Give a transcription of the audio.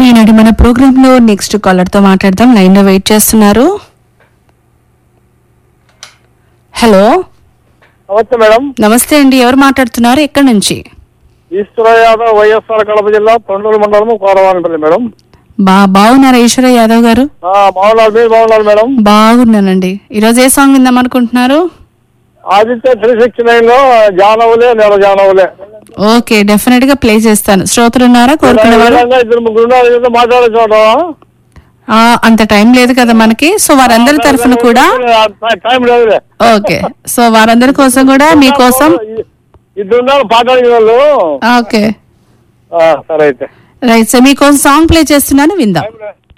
ఈనాటి మన ప్రోగ్రామ్ లో నెక్స్ట్ కాలర్ తో మాట్లాడదాం లైన్ లో వెయిట్ చేస్తున్నారు హలో నమస్తే మేడం నమస్తే అండి ఎవరు మాట్లాడుతున్నారు ఎక్కడి నుంచి ఈశ్వర యాదవ్ వైఎస్ఆర్ కడప జిల్లా తొండూరు మండలం కోరవాలంటుంది మేడం బా బాగున్నారా ఈశ్వర యాదవ్ గారు ఆ, బాగున్నారు మీరు బాగున్నారు మేడం బాగున్నానండి ఈరోజు ఏ సాంగ్ విందాం అనుకుంటున్నారు ఆదిత్య త్రీ సిక్స్టీ నైన్ లో జానవులే నెల జానవులే ఓకే డెఫినెట్ గా ప్లే చేస్తాను శ్రోతలు ఉన్నారా కోరుకునేవారు విధంగా ఇద్దరు ముగ్గురు ఉన్నారు ఏదో మాట్లాడచ్చు ఆ, అంత టైం లేదు కదా మనకి సో వారందరి తరఫున కూడా టైం లేదులే ఓకే సో వారందరి కోసం కూడా మీకోసం ఇద్దరు ఉన్నారు పాటాడిన వాళ్ళు ఓకే ఆ, సరే అయితే రైట్ సో మీకోసం సాంగ్ ప్లే చేస్తున్నాను విందాం టైం లేదు.